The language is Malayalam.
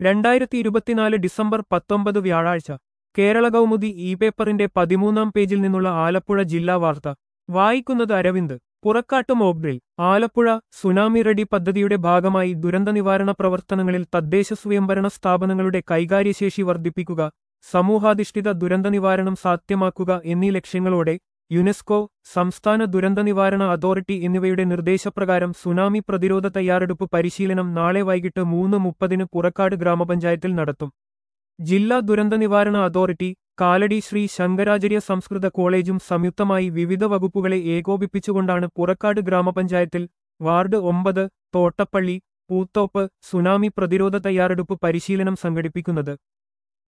രണ്ടായിരത്തി ഇരുപത്തിനാല് ഡിസംബർ പത്തൊമ്പത് വ്യാഴാഴ്ച കേരള കൗമുദി ഇ പേപ്പറിന്റെ പതിമൂന്നാം പേജിൽ നിന്നുള്ള ആലപ്പുഴ ജില്ലാ വാർത്ത വായിക്കുന്നത് Aravind Purakkad mock drill Alappuzha tsunami ready പദ്ധതിയുടെ ഭാഗമായി ദുരന്ത നിവാരണ പ്രവർത്തനങ്ങളിൽ തദ്ദേശ സ്വയംഭരണ സ്ഥാപനങ്ങളുടെ കൈകാര്യശേഷി വർദ്ധിപ്പിക്കുക സമൂഹാധിഷ്ഠിത ദുരന്ത നിവാരണം സാധ്യമാക്കുക എന്നീ ലക്ഷ്യങ്ങളോടെ യുനെസ്കോ സംസ്ഥാന ദുരന്ത നിവാരണ അതോറിറ്റി എന്നിവയുടെ നിർദ്ദേശപ്രകാരം സുനാമി പ്രതിരോധ തയ്യാറെടുപ്പ് പരിശീലനം നാളെ വൈകിട്ട് മൂന്ന് മുപ്പതിന് പുറക്കാട് ഗ്രാമപഞ്ചായത്തിൽ നടത്തും ജില്ലാ ദുരന്ത നിവാരണ അതോറിറ്റി കാലടി ശ്രീ ശങ്കരാചാര്യ സംസ്കൃത കോളേജും സംയുക്തമായി വിവിധ വകുപ്പുകളെ ഏകോപിപ്പിച്ചുകൊണ്ടാണ് പുറക്കാട് ഗ്രാമപഞ്ചായത്തിൽ വാർഡ് ഒമ്പത് തോട്ടപ്പള്ളി പൂത്തോപ്പ് സുനാമി പ്രതിരോധ തയ്യാറെടുപ്പ് പരിശീലനം സംഘടിപ്പിക്കുന്നത്